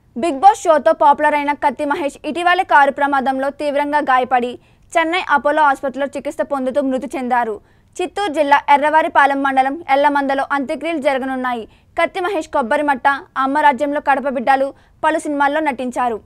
big boss షోతో popular అయిన కత్తి మహేష్ ఇటీవలే కారు ప్రమాదంలో తీవ్రంగా గాయపడి చెన్నై అపోలో ఆసుపత్రిలో చికిత్స పొందుతూ మృతి చెందారు చిత్తూరు జిల్లా ఎర్రవారిపాలెం మండలం ఎల్లమందలో అంత్యక్రియలు జరగనున్నాయి కత్తి మహేష్ కొబ్బరిమట్ట అమ్మ రాజ్యంలో కడప బిడ్డలు పలు సినిమాల్లో నటించారు